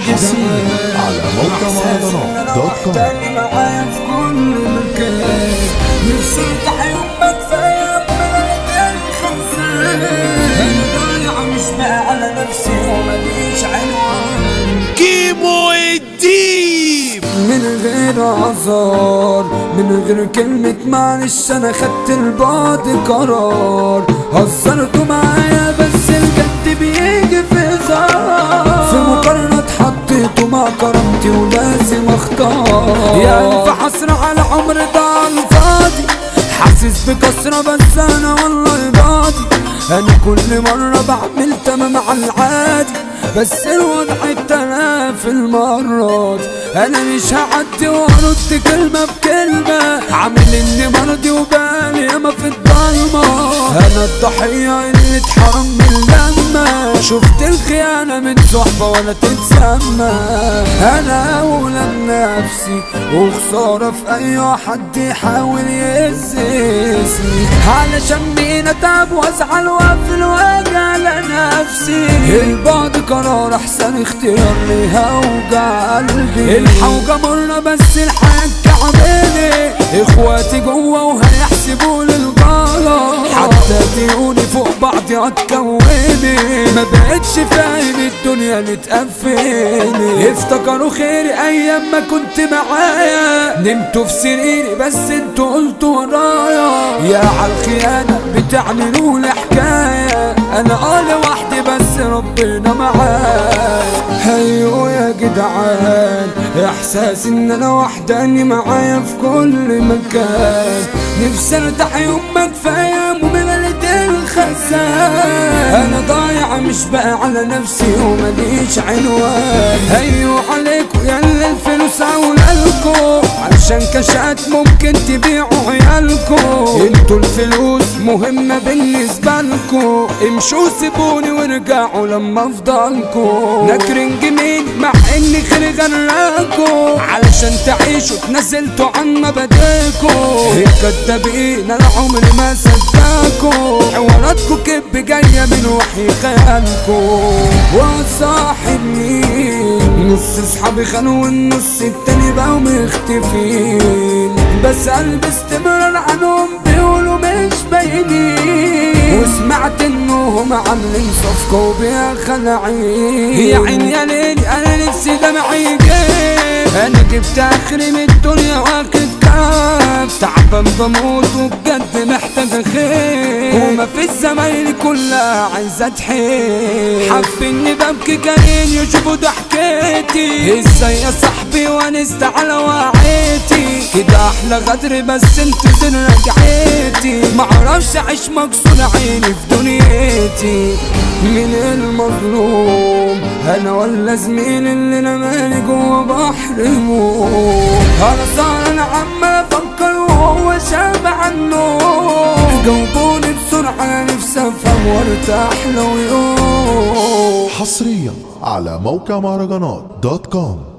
الجسيم على موقع مهرجانات دوت كوم تاني معايا في كل مكان نفسي تحيومك فيا بلد الخمسان انا ضايع مش بقى على نفسي ومليش عنوان كيمو الديب من غير اعذار من غير كلمة معلش انا خدت البعد قرار هزرتوا معايا بس الجد بيجي في هزار في مقارنة اتحطيتوا مع كرامتي ولازم اختار يا الف حسرة على عمر ده على الفاضي حاسس بكسرة بس انا والله راضي انا كل مرة بعمل تمام على العادي بس الوضع ابتلى في المرات انا مش هعدي وارد كلمة بكلمة عامل اني مرضي وبالي ياما في الضلمة انا الضحية اللي اتحرم من لما شفت الخيانة من صحبة ولا تتسمى انا اولى بنفسي وخسارة في اي حد يحاول يهزسني علشان مين اتعب وازعل واقفل واجع لنفسي البعد قرار احسن اختيار ليها وجع قلبي الحوجة مرة بس الحياة كعباني اخواتي جوا وهيحسبوا للغلط حتى ديوني فوق بعض هتكوني ما بقتش فاهم الدنيا متقفلي افتكروا خيري ايام ما كنت معايا نمتوا في سريري بس انتوا قلتوا ورايا يا عالخيانة بتعملوا لي حكاية انا اه لوحدي بس ربنا معايا ايوه يا جدعان احساس ان انا وحداني معايا في كل مكان نفسي ارتاح يوم ما كفايه ومبلد الخزان انا ضايع مش بقى على نفسي ومليش عنوان ايوه عليكم يا اللي الفلوس عولالكم علشان كشات ممكن تبيعوا عيالكم انتوا الفلوس مهمة بالنسبة لكم امشوا سيبوني وارجعوا لما افضلكم نكرن جميل مع اني خير غراكم علشان تعيشوا اتنزلتوا عن مبادئكم الكدابين انا عمري ما صدقكم حواراتكم كب جاية من وحي خيالكم وصاحب مين نص اصحابي خانوا والنص التاني بقوا مختفين بس قلبي استمرار عنهم بيقولوا مش باينين وسمعت انهم عاملين صفقة وبيها خلعين يا عين يا ليلي انا نفسي دمعي يجيب انا جبت اخري من الدنيا واخد كاف تعبان بموت وبجد محتاج خير وما في الزمايل كلها عايزة تحيل حابيني ببكي جايين يشوفوا ضحكتي ازاي يا صاحبي وانست على وعيتي كده احلى غدر بس انتظر رجعتي معرفش اعيش مكسور عيني في دنيتي من المظلوم انا ولا زميل اللي انا مالي جوا بحر موت انا صار انا عمال افكر وهو شاب عنه جاوبوني بسرعه انا نفسي افهم وارتاح لو يوم حصريا على موقع مهرجانات دوت كوم